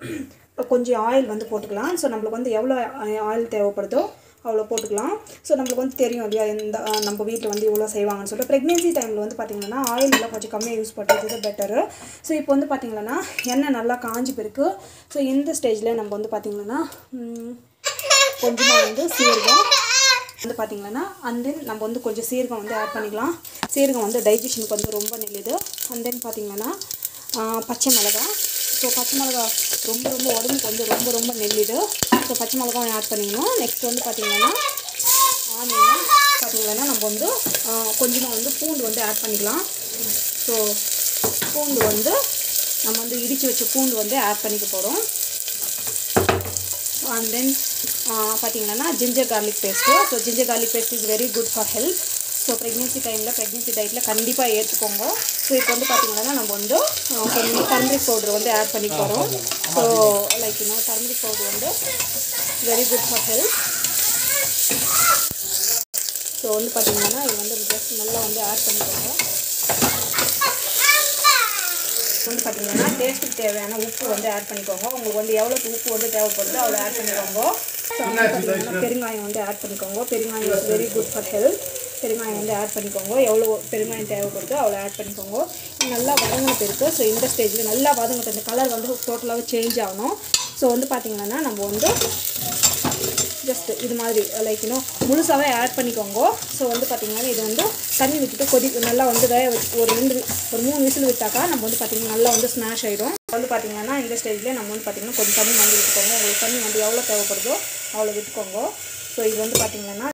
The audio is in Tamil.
கொஞ்சம் ஆயில் வந்து போட்டுக்கலாம் ஸோ நம்மளுக்கு வந்து எவ்வளோ ஆயில் தேவைப்படுதோ அவ்வளோ போட்டுக்கலாம் ஸோ நம்மளுக்கு வந்து தெரியும் இல்லையா இந்த அஹ், நம்ம வீட்டில் வந்து இவ்வளோ செய்வாங்கன்னு சொல்லிட்டு ப்ரெக்னென்சி டைமில் வந்து பார்த்திங்கன்னா ஆயில் எல்லாம் கொஞ்சம் கம்மியாக யூஸ் பண்ணுறது பெட்டரு ஸோ இப்போ வந்து பார்த்திங்கன்னா எண்ணெய் நல்லா காஞ்சி பிறகு ஸோ இந்த ஸ்டேஜில் நம்ம வந்து பார்த்திங்கன்னா ம், கொஞ்சமாக வந்து சீரகம் வந்து பார்த்திங்கன்னா அண்ட் தென் நம்ம வந்து கொஞ்சம் சீரகம் வந்து ஆட் பண்ணிக்கலாம் சீரகம் வந்து டைஜஷனுக்கு வந்து ரொம்ப நல்லது அண்ட் தென் பார்த்திங்கன்னா ஆஹ், பச்சை மிளகாய் ஸோ பச்சை மிளகாய் ரொம்ப ரொம்ப உடம்புக்கு வந்து ரொம்ப ரொம்ப நெல்லிது ஸோ பச்சை மிளகாய் ஆட் பண்ணிக்கணும் நெக்ஸ்ட் வந்து பார்த்திங்கன்னா ஆனியன் பார்த்திங்கன்னா நம்ம வந்து கொஞ்சமாக வந்து பூண்டு வந்து ஆட் பண்ணிக்கலாம் ஸோ பூண்டு வந்து நம்ம வந்து இடித்து வச்ச பூண்டு வந்து ஆட் பண்ணிக்க போகிறோம் அண்ட் தென் பார்த்தீங்கன்னா ginger garlic paste so ginger garlic paste is very good for health so pregnancy டைமில் ப்ரெக்னென்சி டயட்டில் கண்டிப்பாக ஏற்றுக்கோங்க ஸோ இப்போ வந்து பார்த்தீங்கன்னா நம்ம வந்து ஆஹ், கொஞ்சம் டர்மரிக் பவுடர் வந்து ஆட் பண்ணி போகிறோம் ஸோ லைக் இன்னும் டர்மரிக் பவுடர் வந்து very good for health so வந்து பார்த்தீங்கன்னா இது வந்து ஜஸ்ட் நல்லா வந்து ஆட் பண்ணிக்கோங்க வந்து பார்த்தீங்கன்னா டேஸ்ட்டுக்கு தேவையான உப்பு வந்து ஆட் பண்ணிக்கோங்க உங்களுக்கு வந்து எவ்வளோக்கு உப்பு வந்து தேவைப்படுதோ அவ்வளோ ஆட் பண்ணிக்கோங்க ஸோ வந்து பார்த்தீங்கன்னா பெருங்காயம் வந்து ஆட் பண்ணிக்கோங்க பெருங்காயம் is very good for health பெருங்காயம் வந்து ஆட் பண்ணிக்கோங்க எவ்வளோ பெருங்காயம் தேவைப்படுதோ அவ்வளோ ஆட் பண்ணிக்கோங்க இது நல்லா வதங்கின பிறகு ஸோ இந்த ஸ்டேஜில் நல்லா வதங்கிட்டு இந்த கலர் வந்து டோட்டலாகவே சேஞ்ச் ஆகணும் ஸோ வந்து பார்த்தீங்கன்னா நம்ம வந்து ஜஸ்ட் இது மாதிரி லைக் இன்னும் முழுசாகவே ஆட் பண்ணிக்கோங்க ஸோ வந்து பார்த்தீங்கன்னா இது வந்து தண்ணி விட்டுட்டு கொதி நல்லா வந்து வேக வச்சு ஒரு ரெண்டு வி- ஒரு மூணு விசில் விட்டாக்கா நம்ம வந்து பார்த்தீங்கன்னா நல்லா வந்து ஸ்மாஷ் ஆகிடும் வந்து பார்த்தீங்கன்னா இந்த ஸ்டேஜ்லேயே நம்ம வந்து பார்த்தீங்கன்னா கொஞ்சம் தண்ணி வந்து விட்டுக்கோங்க உங்களுக்கு தண்ணி வந்து எவ்வளோ தேவைப்படுதோ அவ்வளோ விட்டுக்கோங்க ஸோ இது வந்து பார்த்தீங்கன்னா